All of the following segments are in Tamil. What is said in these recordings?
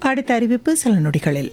அடுத்த அறிவிப்பு சில நொடிகளில்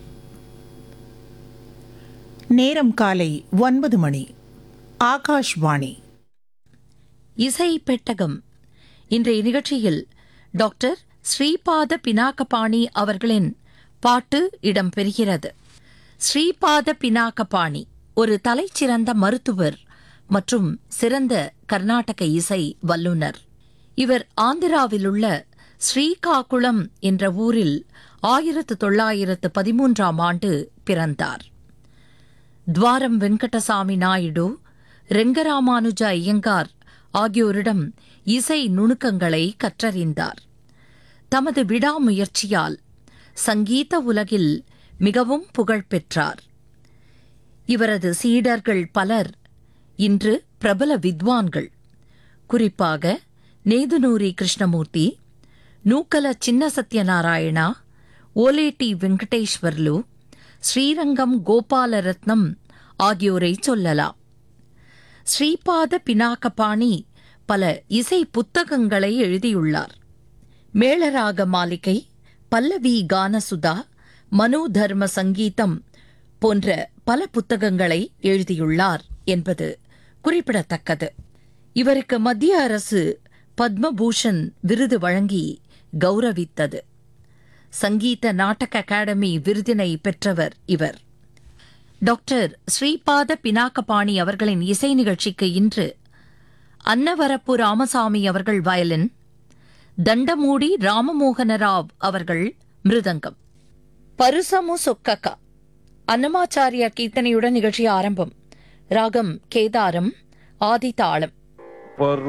நேரம் காலை ஒன்பது மணி ஆகாஷ்வாணி இசை பெட்டகம் இன்றைய நிகழ்ச்சியில் டாக்டர் ஸ்ரீபாத பினாகபாணி அவர்களின் பாட்டு இடம்பெறுகிறது ஸ்ரீபாத பினாகபாணி ஒரு தலைச்சிறந்த மருத்துவர் மற்றும் சிறந்த கர்நாடக இசை வல்லுனர் இவர் ஆந்திராவிலுள்ள ஸ்ரீகாகுளம் என்ற ஊரில் ஆயிரத்து தொள்ளாயிரத்து பதிமூன்றாம் ஆண்டு பிறந்தார் துவாரம் வெங்கடசாமி நாயுடு ரெங்கராமானுஜ ஐயங்கார் ஆகியோரிடம் இசை நுணுக்கங்களை கற்றறிந்தார் தமது விடாமுயற்சியால் சங்கீத உலகில் மிகவும் புகழ் பெற்றார் இவரது சீடர்கள் பலர் இன்று பிரபல வித்வான்கள் குறிப்பாக நேதுநூரி கிருஷ்ணமூர்த்தி நூக்கல சின்ன சத்யநாராயணா ஓலேட்டி வெங்கடேஸ்வர்லு ஸ்ரீரங்கம் கோபாலரத்னம் ஆகியோரை சொல்லலாம் ஸ்ரீபாத பினாகபாணி பல இசை புத்தகங்களை எழுதியுள்ளார் மேளராக மாளிகை பல்லவி கானசுதா மனு தர்ம சங்கீதம் போன்ற பல புத்தகங்களை எழுதியுள்ளார் என்பது குறிப்பிடத்தக்கது இவருக்கு மத்திய அரசு பத்மபூஷன் விருது வழங்கி கௌரவித்தது சங்கீத நாடக அகாடமி விருதினை பெற்றவர் இவர் டாக்டர் ஸ்ரீபாத பினாகபாணி அவர்களின் இசை நிகழ்ச்சிக்கு இன்று அன்னவரப்பு ராமசாமி அவர்கள் வயலின் தண்டமூடி ராமமோகன ராவ் அவர்கள் மிருதங்கம் பருசமு சொக்கக்கா அன்னமாச்சாரிய கீர்த்தனையுடன் நிகழ்ச்சி ஆரம்பம் ராகம் கேதாரம் ஆதிதாளம் பரு